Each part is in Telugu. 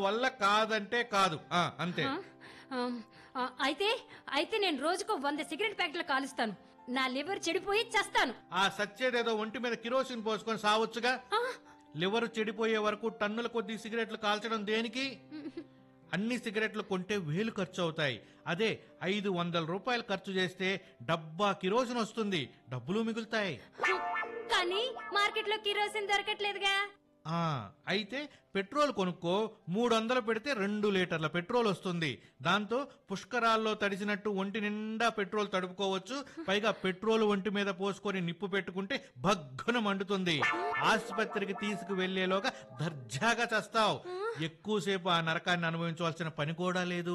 వల్ల కాదంటే కాదు ఆ, అంతే ఆ? ఆమ్, ఆ, అయితే అయితే నేను రోజుకు వంద సిగరెట్ ప్యాకెట్లు కాలుస్తాను నా లివర్ చెడిపోయి చస్తాను ఆ సచ్చేదేదో ఒంటి మీద కిరోసిన్ పోసుకొని సావచ్చుగా ఆ? లివర్ చెడిపోయే వరకు టన్నుల కొద్ది సిగరెట్లు కాల్చడం దేనికి అన్ని సిగరెట్లు కొంటే వేలు ఖర్చు అవుతాయి అదే ఐదు వందల రూపాయలు ఖర్చు చేస్తే డబ్బా కిరోసిన్ వస్తుంది డబ్బులు మిగులుతాయి కానీ మార్కెట్లో కిరోసిన్ దొరకట్లేదుగా ఆ అయితే పెట్రోల్ కొనుక్కో మూడు వందలు పెడితే రెండు లీటర్ల పెట్రోల్ వస్తుంది దాంతో పుష్కరాల్లో తడిసినట్టు ఒంటి నిండా పెట్రోల్ తడుపుకోవచ్చు పైగా పెట్రోల్ ఒంటి మీద పోసుకొని నిప్పు పెట్టుకుంటే భగ్గున మండుతుంది ఆసుపత్రికి తీసుకు వెళ్లేలోగా దర్జాగా చస్తావు ఎక్కువసేపు ఆ నరకాన్ని అనుభవించవలసిన పని కూడా లేదు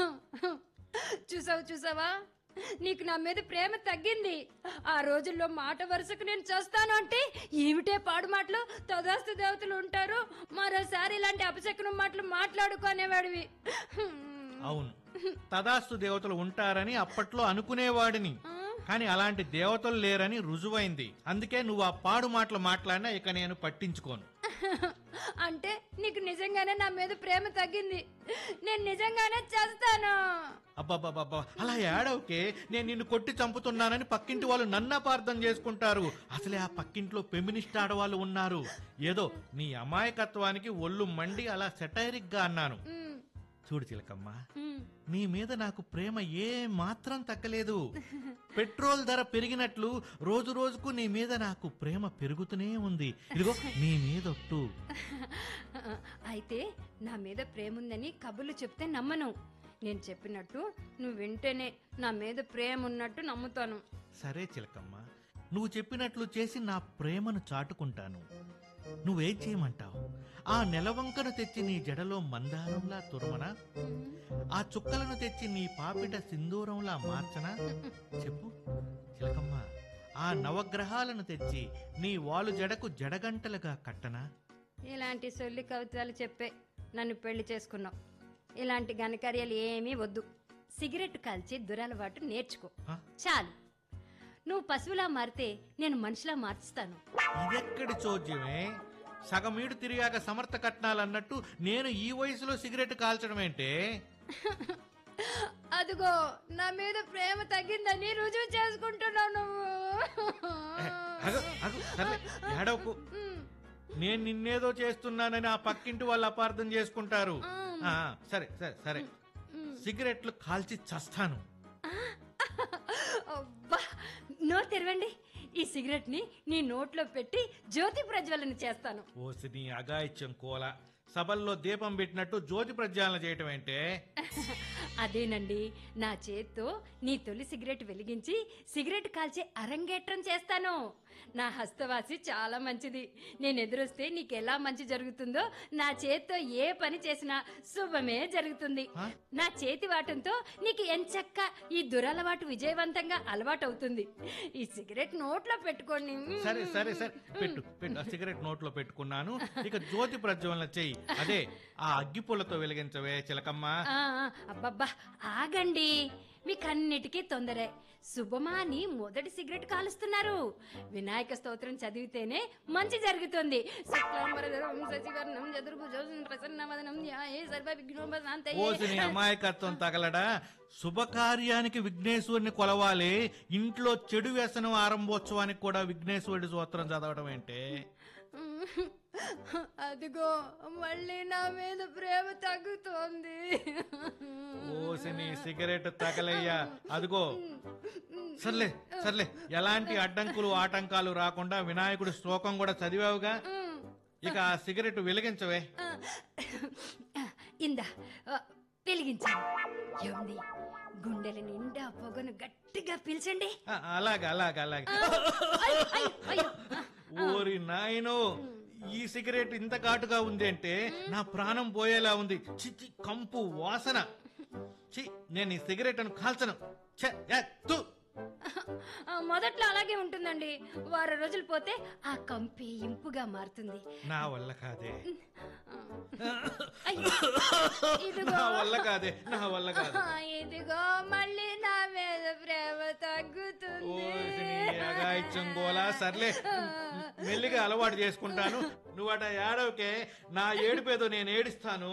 చూసావు చూసావా నీకు నా మీద ప్రేమ తగ్గింది ఆ రోజుల్లో మాట వరుసకు నేను చేస్తాను అంటే ఏమిటే పాడు మాటలు తదాస్తు దేవతలు ఉంటారు మరోసారి ఇలాంటి అపశకునం మాటలు మాట్లాడుకునేవాడివి అవును తదాస్తు దేవతలు ఉంటారని అప్పట్లో అనుకునేవాడిని కానీ అలాంటి దేవతలు లేరని రుజువైంది అందుకే నువ్వు ఆ పాడు మాటలు మాట్లాడినా ఇక నేను పట్టించుకోను అంటే నీకు నిజంగానే నా మీద ప్రేమ తగ్గింది నేను నిజంగానే చేస్తాను అబ్బబ్బబ్బబ్బా అలా ఏడవకే నేను నిన్ను కొట్టి చంపుతున్నానని పక్కింటి వాళ్ళు నన్ను అపార్థం చేసుకుంటారు అసలే ఆ పక్కింట్లో ఫెమినిస్ట్ ఆడవాళ్ళు ఉన్నారు ఏదో నీ అమాయకత్వానికి ఒళ్ళు మండి అలా సెటైరిక్ గా అన్నాను ఉమ్, చూడు చిలకమ్మ ఉమ్. నీ మీద నాకు ప్రేమ ఏ మాత్రం తగ్గలేదు పెట్రోల్ ధర పెరిగినట్లు రోజు రోజుకు నీ మీద నాకు ప్రేమ పెరుగుతూనే ఉంది ఇదిగో నీ మీదొట్టు అయితే నా మీద ప్రేమ ఉందని కబుర్లు చెప్తే నమ్మను నేను చెప్పినట్టు నువ్వు వింటేనే నా మీద ప్రేమ ఉన్నట్టు నమ్ముతాను సరే చిలకమ్మ నువ్వు చెప్పినట్లు చేసి నా ప్రేమను చాటుకుంటాను నువ్వేం చేయమంటావు ఆ నెలవంకను తెచ్చి నీ జడలో మందారంలా తురమనా ఆ చుక్కలను తెచ్చి నీ పాపిట సింధూరంలా మార్చనా చెప్పు చిలకమ్మ ఆ నవగ్రహాలను తెచ్చి నీ వాలు జడకు జడగంటలుగా కట్టనా ఇలాంటి సొల్లి కవితలు చెప్పే నన్ను పెళ్లి చేసుకున్నావు ఇలాంటి ఘనకార్యాలు ఏమీ వద్దు సిగరెట్ కాల్చి దురలవాటు నేర్చుకో హ? చాలు నువ్వు పశువులా మారితే నేను మనిషిలా మార్చుతాను ఇదెక్కడి చోద్యమే సగమీడు తిరిగాక సమర్థ కట్నాలన్నట్టు నేను ఈ వయసులో సిగరెట్ కాల్చడం ఏంటే అదిగో నా మీద ప్రేమ తగ్గిందని రుజువు చేసుకుంటున్నావు నువ్వు ఏ, అగు, అగు, సర్లే, ఏడవకు ఉమ్, నేను నిన్నేదో చేస్తున్నానని ఆ పక్కింటి వాళ్ళు అపార్థం చేసుకుంటారు ఆ, సరే సరే సరే సిగరెట్లు కాల్చి చస్తాను అబ్బా నోరు తెరవండి ఈ సిగరెట్ ని నీ నోట్లో పెట్టి జ్యోతి ప్రజ్వలన చేస్తాను ఓసి నీ అగాయిత్యం కోల సభల్లో దీపం పెట్టినట్టు జ్యోతి ప్రజ్వాలన చేయటం ఏంటే అదేనండి నా చేత్తో నీ తొలి సిగరెట్ వెలిగించి సిగరెట్ కాల్చే అరంగేట్రం చేస్తాను నా హస్తవాసి చాలా మంచిది నేను ఎదురొస్తే నీకు ఎలా మంచి జరుగుతుందో నా చేత్తో ఏ పని చేసినా శుభమే జరుగుతుంది ఆ? నా చేతి వాటంతో నీకు ఎంచక్క ఈ దురలవాటు విజయవంతంగా అలవాటు అవుతుంది ఈ సిగరెట్ నోట్లో పెట్టుకోండి సరే సరే సరే పెట్టు పెట్టు ఆ సిగరెట్ నోట్లో పెట్టుకున్నాను ఇక జ్యోతి ప్రజ్వలన చెయ్యి అదే ఆ అగ్గిపుల్లతో వెలిగించవే చిలకమ్మ ఆ, ఆ, అబ్బబ్బా ఆగండి మీకన్నిటికీ తొందరే శుభమా అని మొదటి సిగరెట్ కాలుస్తున్నారు వినాయక స్తోత్రం చదివితేనే మంచి జరుగుతుంది శుక్లాంబరధరం శశివర్ణం చతుర్భుజం ప్రసన్నవదనం ధ్యాయే సర్వ విఘ్నోపశాంతయే. ఓసి నీ అమాయకత్వం తగలడా శుభకార్యానికి విఘ్నేశ్వరుని కొలవాలి ఇంట్లో చెడు వ్యసనం ఆరంభోత్సవానికి కూడా విఘ్నేశ్వరుడి సూత్రం చదవడం ఏంటే అదిగో మళ్ళీ నా మీద ప్రేమ తగ్గుతోంది ఓసి నీ సిగరెట్ తగలయ్యా అదిగో సర్లే సర్లే ఎలాంటి అడ్డంకులు ఆటంకాలు రాకుండా వినాయకుడి శ్లోకం కూడా చదివావుగా ఇక ఆ సిగరెట్ వెలిగించవే ఇందా ఆ, వెలిగించండి ఏమండి గుండెల నిండా పొగను గట్టిగా పీల్చండి ఆ, అలాగే అలాగే అలాగే అయ్యో, అయ్యో, అయ్యో. ఓరి నాయనో ఈ సిగరెట్ ఇంత ఘాటుగా ఉంది అంటే నా ప్రాణం పోయేలా ఉంది చిచ్చి కంపు వాసన చి నేను ఈ సిగరెట్ అని కాల్చను ఛే, ఏ, తు. ఆ, మొదట్లో అలాగే ఉంటుందండి వారం రోజులు పోతే ఆ కంపి ఇంపుగా మారుతుంది నా వల్ల కాదే అయ్యో, ఇదిగో నా వల్ల కాదే నా వల్ల కాదు ఆ, ఇదిగో మళ్ళీ నా మీద ప్రేమ తగ్గుతుంది ఓసి నీ అగాయిత్యం గోలా సర్లే మెల్లిగా అలవాటు చేసుకుంటాను నువ్వు అట ఏడవకే నా ఏడుపేదో నేను ఏడుస్తాను